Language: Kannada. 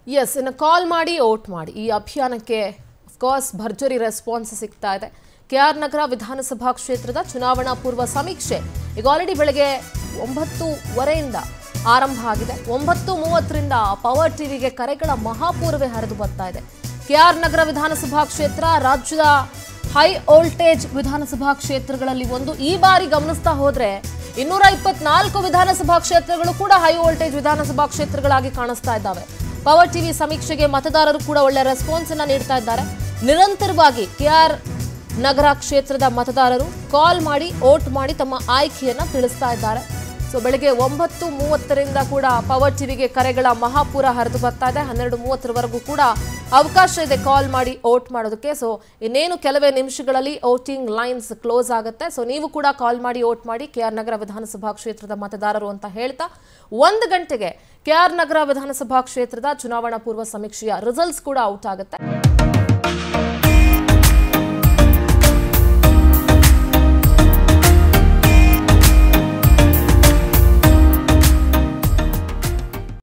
ಎಸ್ ಇನ್ನು ಕಾಲ್ ಮಾಡಿ ಓಟ್ ಮಾಡಿ ಈ ಅಭಿಯಾನಕ್ಕೆ ಅಫ್ಕೋರ್ಸ್ ಭರ್ಜರಿ ರೆಸ್ಪಾನ್ಸ್ ಸಿಗ್ತಾ ಇದೆ ಕೆ ಆರ್ ನಗರ ವಿಧಾನಸಭಾ ಕ್ಷೇತ್ರದ ಚುನಾವಣಾ ಪೂರ್ವ ಸಮೀಕ್ಷೆ ಈಗ ಆಲ್ರೆಡಿ ಬೆಳಗ್ಗೆ ಒಂಬತ್ತೂವರೆಯಿಂದ ಆರಂಭ ಆಗಿದೆ ಒಂಬತ್ತು ಮೂವತ್ತರಿಂದ ಪವರ್ ಟಿವಿಗೆ ಕರೆಗಳ ಮಹಾಪೂರ್ವೇ ಹರಿದು ಬರ್ತಾ ಇದೆ ಕೆ ಆರ್ ನಗರ ವಿಧಾನಸಭಾ ಕ್ಷೇತ್ರ ರಾಜ್ಯದ ಹೈ ವೋಲ್ಟೇಜ್ ವಿಧಾನಸಭಾ ಕ್ಷೇತ್ರಗಳಲ್ಲಿ ಒಂದು ಈ ಬಾರಿ ಗಮನಿಸ್ತಾ ಹೋದ್ರೆ ಇನ್ನೂರ ಇಪ್ಪತ್ನಾಲ್ಕು ವಿಧಾನಸಭಾ ಕ್ಷೇತ್ರಗಳು ಕೂಡ ಹೈ ವೋಲ್ಟೇಜ್ ವಿಧಾನಸಭಾ ಕ್ಷೇತ್ರಗಳಾಗಿ ಕಾಣಿಸ್ತಾ ಇದ್ದಾವೆ ಪವರ್ ಟಿವಿ ಸಮೀಕ್ಷೆಗೆ ಮತದಾರರು ಕೂಡ ಒಳ್ಳೆ ರೆಸ್ಪಾನ್ಸ್ ಅನ್ನ ನೀಡ್ತಾ ಇದ್ದಾರೆ ನಿರಂತರವಾಗಿ ಕೆಆರ್ ನಗರ ಕ್ಷೇತ್ರದ ಮತದಾರರು ಕಾಲ್ ಮಾಡಿ ವೋಟ್ ಮಾಡಿ ತಮ್ಮ ಆಯ್ಕೆಯನ್ನ ತಿಳಿಸ್ತಾ ಇದ್ದಾರೆ ಸೊ ಬೆಳಗ್ಗೆ ಒಂಬತ್ತು ಮೂವತ್ತರಿಂದ ಕೂಡ ಪವರ್ ಟಿವಿಗೆ ಕರೆಗಳ ಮಹಾಪೂರ ಹರಿದು ಬರ್ತಾ ಇದೆ ಹನ್ನೆರಡು ಮೂವತ್ತರವರೆಗೂ ಕೂಡ ಅವಕಾಶ ಇದೆ ಕಾಲ್ ಮಾಡಿ ವೋಟ್ ಮಾಡೋದಕ್ಕೆ ಸೊ ಇನ್ನೇನು ಕೆಲವೇ ನಿಮಿಷಗಳಲ್ಲಿ ವೋಟಿಂಗ್ ಲೈನ್ಸ್ ಕ್ಲೋಸ್ ಆಗುತ್ತೆ ಸೊ ನೀವು ಕೂಡ ಕಾಲ್ ಮಾಡಿ ವೋಟ್ ಮಾಡಿ ಕೆ ಆರ್ ನಗರ ವಿಧಾನಸಭಾ ಕ್ಷೇತ್ರದ ಮತದಾರರು ಅಂತ ಹೇಳ್ತಾ ಒಂದು ಗಂಟೆಗೆ ಕೆ ಆರ್ ನಗರ ವಿಧಾನಸಭಾ ಕ್ಷೇತ್ರದ ಚುನಾವಣಾ ಪೂರ್ವ ಸಮೀಕ್ಷೆಯ ರಿಸಲ್ಟ್ಸ್ ಕೂಡ ಔಟ್ ಆಗುತ್ತೆ